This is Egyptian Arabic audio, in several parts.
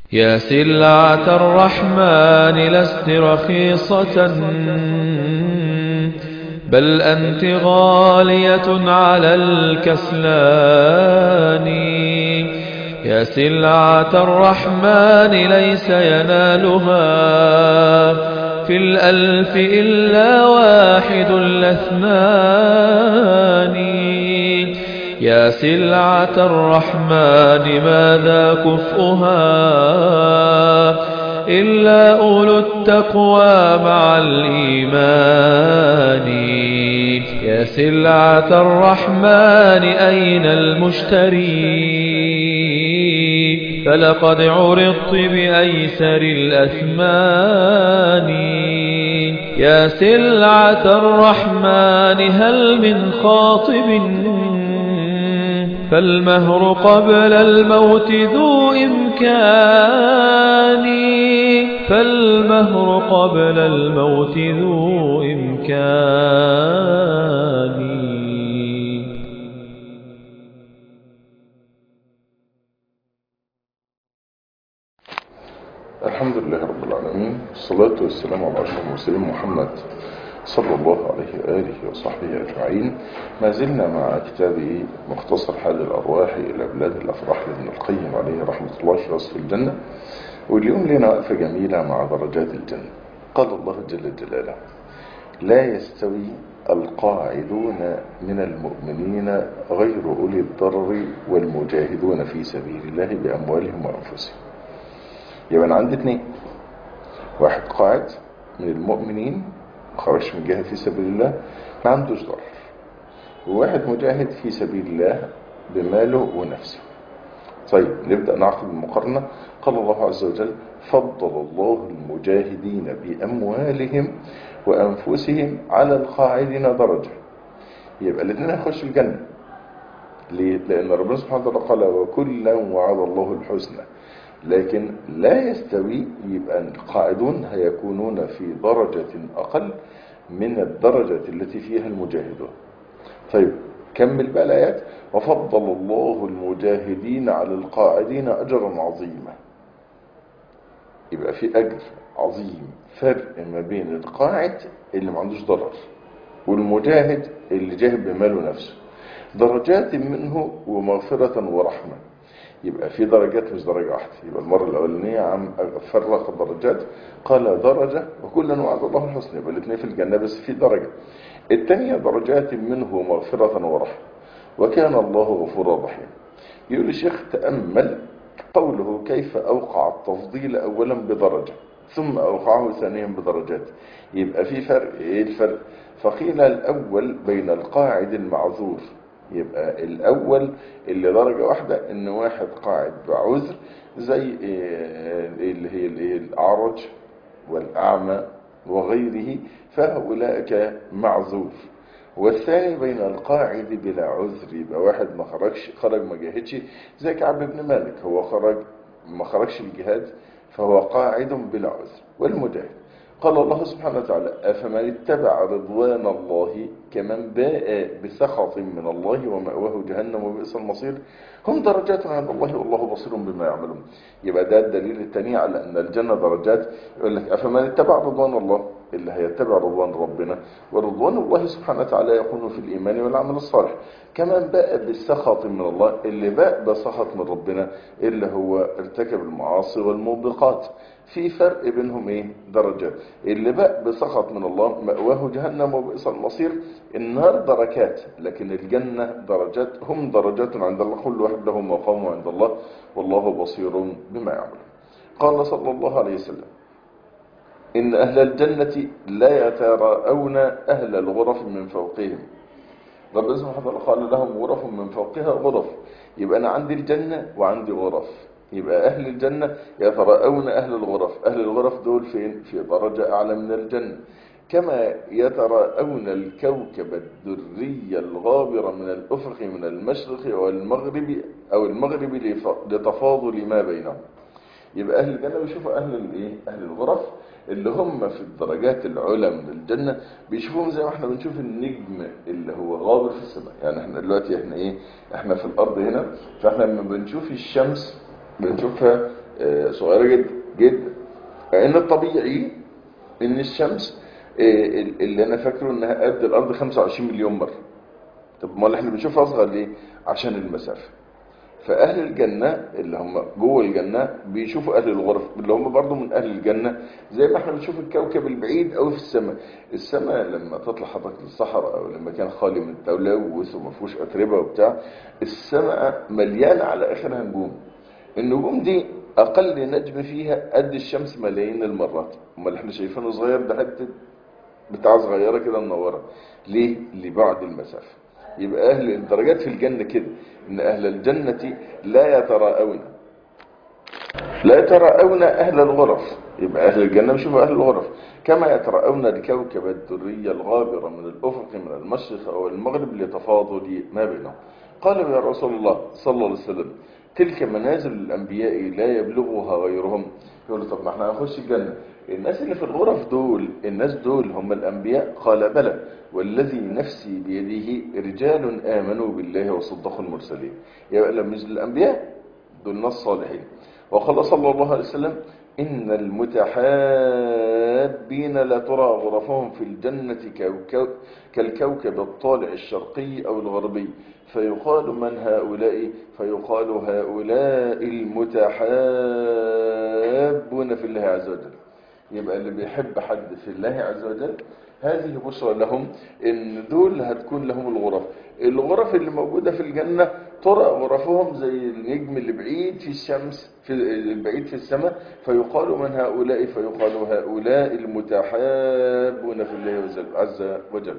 يا سلعة الرحمن لست رخيصة بل أنت غالية على الكسلان يا سلعة الرحمن ليس ينالها في الألف إلا واحد الاثنان يا سلعة الرحمن ماذا كفؤها إلا أولو التقوى مع الإيمان يا سلعة الرحمن أين المشتري فلقد عرضت بأيسر الأثمان يا سلعة الرحمن هل من خاطب فالمهر قبل الموت ذو إمكان فالمهر قبل الموت ذو إمكان الحمد لله رب العالمين والصلاة والسلام على أشرف المرسلين محمد صلى الله عليه وآله وصحبه أجمعين ما زلنا مع كتاب مختصر حال الأرواح إلى بلاد الأفراح لابن القيم عليه رحمة الله في وصف الجنة واليوم لنا وقفة جميلة مع درجات الجنة قال الله جل جلاله لا يستوي القاعدون من المؤمنين غير أولي الضرر والمجاهدون في سبيل الله بأموالهم وأنفسهم يبقى أنا عندي اثنين واحد قاعد من المؤمنين خرج من جهة في سبيل الله ما عندوش ضرر وواحد مجاهد في سبيل الله بماله ونفسه طيب نبدأ نعقد المقارنة قال الله عز وجل فضل الله المجاهدين بأموالهم وأنفسهم على القاعدين درجة يبقى الاثنين هيخشوا الجنة ليه؟ لأن ربنا سبحانه وتعالى قال وكلا وعد الله الحسنى لكن لا يستوي يبقى القاعدون هيكونون في درجة أقل من الدرجة التي فيها المجاهدون طيب كمل بقى الآيات وفضل الله المجاهدين على القاعدين أجرا عظيما يبقى في أجر عظيم فرق ما بين القاعد اللي ما عندوش ضرر والمجاهد اللي جاهد بماله نفسه درجات منه ومغفرة ورحمة يبقى في درجات مش درجة واحدة يبقى المرة الأولانية عم فرق الدرجات قال درجة وكلا وعد الله الحسنى يبقى الاثنين في الجنة بس في درجة الثانية درجات منه مغفرة ورحمة وكان الله غفورا رحيما يقول الشيخ تأمل قوله كيف أوقع التفضيل أولا بدرجة ثم أوقعه ثانيا بدرجات يبقى في فرق إيه الفرق فقيل الأول بين القاعد المعذور يبقى الأول اللي درجة واحدة إن واحد قاعد بعذر زي اللي هي الأعرج والأعمى وغيره فهؤلاء معذور والثاني بين القاعد بلا عذر يبقى واحد ما خرجش خرج ما جاهدش زي كعب بن مالك هو خرج ما خرجش الجهاد فهو قاعد بلا عذر والمجاهد قال الله سبحانه وتعالى أفمن اتبع رضوان الله كمن باء بسخط من الله ومأواه جهنم وبئس المصير هم درجات عند الله والله بصير بما يعملون يبقى ده الدليل الثاني على أن الجنة درجات يقول لك أفمن اتبع رضوان الله اللي هيتبع رضوان ربنا ورضوان الله سبحانه وتعالى يكون في الإيمان والعمل الصالح كمان باء بالسخط من الله اللي باء بسخط من ربنا اللي هو ارتكب المعاصي والموبقات في فرق بينهم ايه درجات اللي باء بسخط من الله مأواه جهنم وبئس المصير النار دركات لكن الجنة درجات هم درجات عند الله كل واحد له مقام عند الله والله بصير بما يعمل قال صلى الله عليه وسلم إن أهل الجنة لا يتراءون أهل الغرف من فوقهم رب سبحانه وتعالى قال لهم غرف من فوقها غرف يبقى أنا عندي الجنة وعندي غرف يبقى أهل الجنة يتراءون أهل الغرف أهل الغرف دول فين في درجة أعلى من الجنة كما يتراءون الكوكب الدري الغابر من الأفق من المشرق والمغرب أو المغرب لتفاضل ما بينهم يبقى أهل الجنة بيشوفوا أهل الإيه؟ أهل الغرف اللي هم في الدرجات العلى من الجنة بيشوفوهم زي ما احنا بنشوف النجم اللي هو غابر في السماء يعني احنا دلوقتي احنا ايه احنا في الارض هنا فاحنا لما بنشوف الشمس بنشوفها آه، صغيرة جدا جدا لأن الطبيعي إن الشمس آه، اللي أنا فاكره إنها قد الأرض 25 مليون مرة طب ما احنا بنشوفها أصغر ليه؟ عشان المسافة فأهل الجنة اللي هم جوه الجنة بيشوفوا أهل الغرف اللي هم برضو من أهل الجنة زي ما احنا بنشوف الكوكب البعيد أو في السماء السماء لما تطلع حضرتك للصحراء أو لما كان خالي من التلوث وما فيهوش أتربة وبتاع السماء مليانة على آخرها نجوم النجوم دي أقل نجم فيها قد الشمس ملايين المرات أمال احنا شايفينه صغير ده حتة بتاع صغيرة كده منورة ليه؟ لبعد المسافة يبقى أهل الدرجات في الجنة كده إن أهل الجنة لا يتراءون لا يتراءون أهل الغرف يبقى أهل الجنة بيشوفوا أهل الغرف كما يتراءون الكوكب الدرية الغابرة من الأفق من المشرق أو المغرب لتفاضل ما بينهم قال يا رسول الله صلى الله عليه وسلم تلك منازل الأنبياء لا يبلغها غيرهم يقول له طب ما احنا هنخش الجنة الناس اللي في الغرف دول الناس دول هم الأنبياء قال بلى والذي نفسي بيده رجال آمنوا بالله وصدقوا المرسلين يبقى لما مش الأنبياء دول ناس صالحين وقال صلى الله عليه وسلم إن المتحابين لا ترى غرفهم في الجنة كوكو كالكوكب الطالع الشرقي أو الغربي فيقال من هؤلاء فيقال هؤلاء المتحابون في الله عز وجل يبقى اللي بيحب حد في الله عز وجل هذه بشرى لهم ان دول هتكون لهم الغرف الغرف اللي موجودة في الجنة ترى غرفهم زي النجم اللي بعيد في الشمس في البعيد في السماء فيقال من هؤلاء فيقال هؤلاء المتحابون في الله عز وجل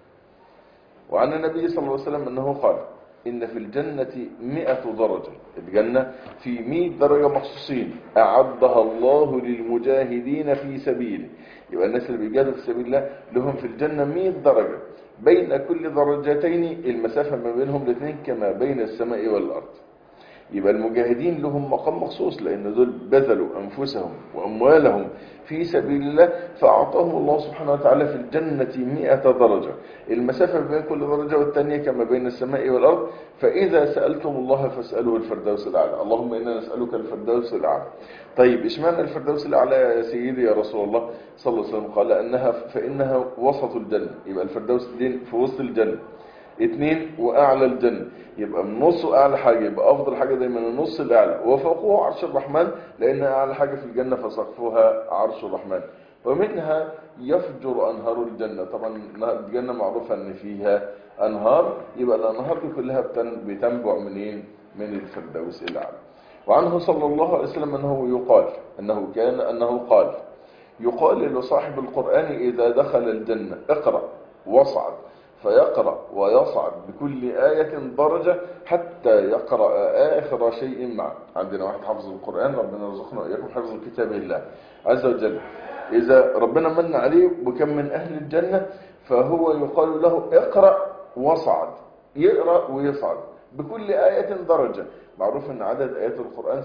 وعن النبي صلى الله عليه وسلم أنه قال إن في الجنة مئة درجة الجنة في مئة درجة مخصوصين أعدها الله للمجاهدين في سبيله يبقى الناس اللي بيجاهدوا في سبيل الله لهم في الجنة مئة درجة بين كل درجتين المسافة ما بينهم الاثنين كما بين السماء والأرض يبقى المجاهدين لهم مقام مخصوص لأن دول بذلوا أنفسهم وأموالهم في سبيل الله فأعطاهم الله سبحانه وتعالى في الجنة مئة درجة المسافة بين كل درجة والتانية كما بين السماء والأرض فإذا سألتم الله فاسألوا الفردوس الأعلى اللهم إنا نسألك الفردوس الأعلى طيب اشمعنى الفردوس الأعلى يا سيدي يا رسول الله صلى الله عليه وسلم قال أنها فإنها وسط الجنة يبقى الفردوس دي في وسط الجنة اثنين واعلى الجنة يبقى النص اعلى حاجة يبقى افضل حاجة دايما النص الاعلى وفوقه عرش الرحمن لان اعلى حاجة في الجنة فسقفها عرش الرحمن ومنها يفجر انهار الجنة طبعا الجنة معروفة ان فيها انهار يبقى الانهار دي كلها بتنبع منين من الفردوس الاعلى وعنه صلى الله عليه وسلم انه يقال انه كان انه قال يقال لصاحب القرآن اذا دخل الجنة اقرأ واصعد فيقرأ ويصعد بكل آية درجة حتى يقرأ آخر شيء معه عندنا واحد حفظ القرآن ربنا يرزقنا وإياكم حفظ كتاب الله عز وجل إذا ربنا من عليه وكم من أهل الجنة فهو يقال له اقرأ واصعد يقرأ ويصعد بكل آية درجة معروف ان عدد آيات القرآن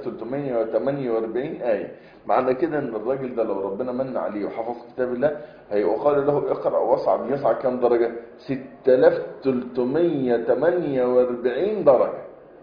6348 آية معنى كده ان الراجل ده لو ربنا من عليه وحفظ كتاب الله هيقال له اقرأ واصعد يصعد كام درجة 6348 درجة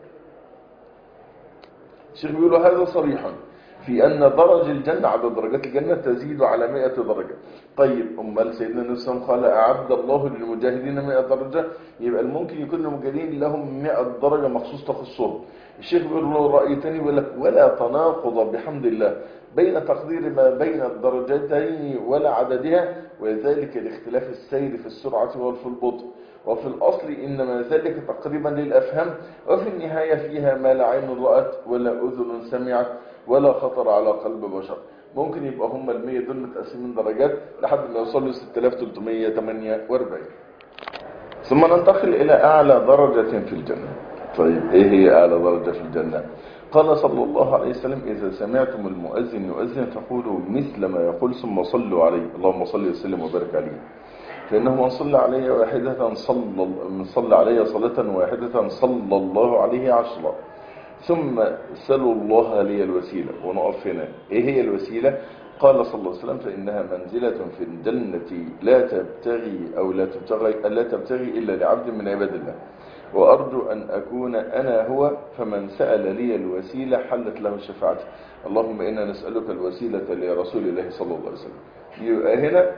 الشيخ بيقول هذا صريحا في أن درج الجنة عدد درجات الجنة تزيد على 100 درجة طيب أمال سيدنا النبي صلى الله عليه وسلم قال أعد الله للمجاهدين 100 درجة يبقى الممكن يكون المجاهدين لهم 100 درجة مخصوص تخصهم الشيخ بيقول له رأي تاني بيقول لك ولا تناقض بحمد الله بين تقدير ما بين الدرجتين ولا عددها وذلك لاختلاف السير في السرعة وفي البطء وفي الأصل إنما ذلك تقريبا للأفهام وفي النهاية فيها ما لا عين رأت ولا أذن سمعت ولا خطر على قلب بشر ممكن يبقى هم المية دول متقسمين درجات لحد ما يوصلوا 6348 ثم ننتقل إلى أعلى درجة في الجنة طيب إيه هي أعلى درجة في الجنة قال صلى الله عليه وسلم إذا سمعتم المؤذن يؤذن فقولوا مثل ما يقول ثم صلوا عليه اللهم صل وسلم وبارك عليه فإنه من صلى علي واحدة صلى من صلى علي صلاة واحدة صلى الله عليه عشرا ثم سلوا الله لي الوسيلة ونقف هنا ايه هي الوسيلة قال صلى الله عليه وسلم فإنها منزلة في الجنة لا تبتغي أو لا تبتغي, لا تبتغي إلا لعبد من عباد الله وأرجو أن أكون أنا هو فمن سأل لي الوسيلة حلت له الشفاعة اللهم إنا نسألك الوسيلة لرسول الله صلى الله عليه وسلم يبقى هنا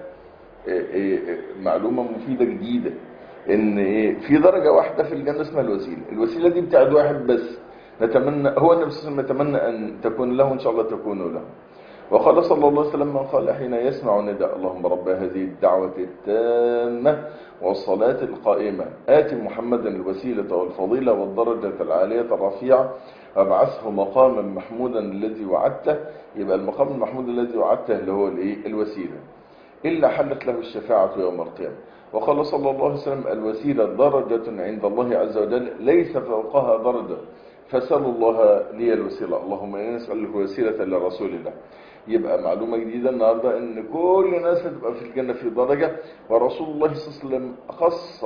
معلومة مفيدة جديدة ان في درجة واحدة في الجنة اسمها الوسيلة الوسيلة دي بتاعت واحد بس نتمنى هو النبي صلى الله عليه وسلم يتمنى أن تكون له إن شاء الله تكون له وقال صلى الله عليه وسلم من قال حين يسمع نداء اللهم رب هذه الدعوة التامة والصلاة القائمة آت محمدا الوسيلة والفضيلة والدرجة العالية الرفيعة وابعثه مقاما محمودا الذي وعدته يبقى المقام المحمود الذي وعدته اللي هو الايه الوسيلة إلا حلت له الشفاعة يوم القيامة وقال صلى الله عليه وسلم الوسيلة درجة عند الله عز وجل ليس فوقها درجة فسألوا الله لي الوسيلة اللهم إنا نسألك وسيلة لرسول الله يبقى معلومة جديدة النهاردة ان كل الناس هتبقى في الجنة في درجة ورسول الله صلى الله عليه وسلم خص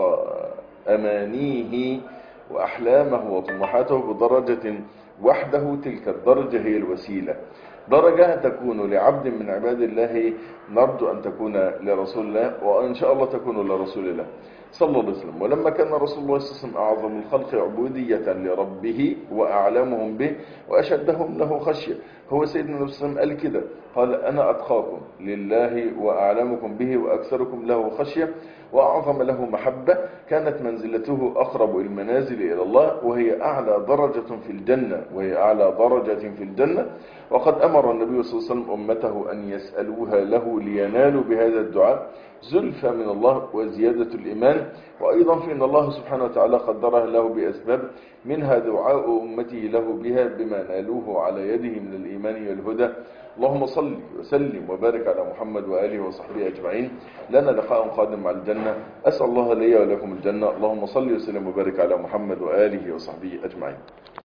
أمانيه وأحلامه وطموحاته بدرجة وحده تلك الدرجة هي الوسيلة درجة تكون لعبد من عباد الله نرجو أن تكون لرسول الله وإن شاء الله تكون لرسول الله صلى الله عليه وسلم ولما كان رسول الله صلى الله عليه وسلم أعظم الخلق عبودية لربه وأعلمهم به وأشدهم له خشية هو سيدنا النبي صلى الله عليه وسلم قال كده قال أنا أتقاكم لله وأعلمكم به وأكثركم له خشية وأعظم له محبة كانت منزلته أقرب المنازل إلى الله وهي أعلى درجة في الجنة وهي أعلى درجة في الجنة وقد أمر النبي صلى الله عليه وسلم أمته أن يسألوها له لينالوا بهذا الدعاء زلفى من الله وزيادة الإيمان وأيضا فإن الله سبحانه وتعالى قدرها له بأسباب منها دعاء أمته له بها بما نالوه على يده من الإيمان والهدى اللهم صل وسلم وبارك على محمد وآله وصحبه أجمعين لنا لقاء قادم مع الجنة أسأل الله لي ولكم الجنة اللهم صل وسلم وبارك على محمد وآله وصحبه أجمعين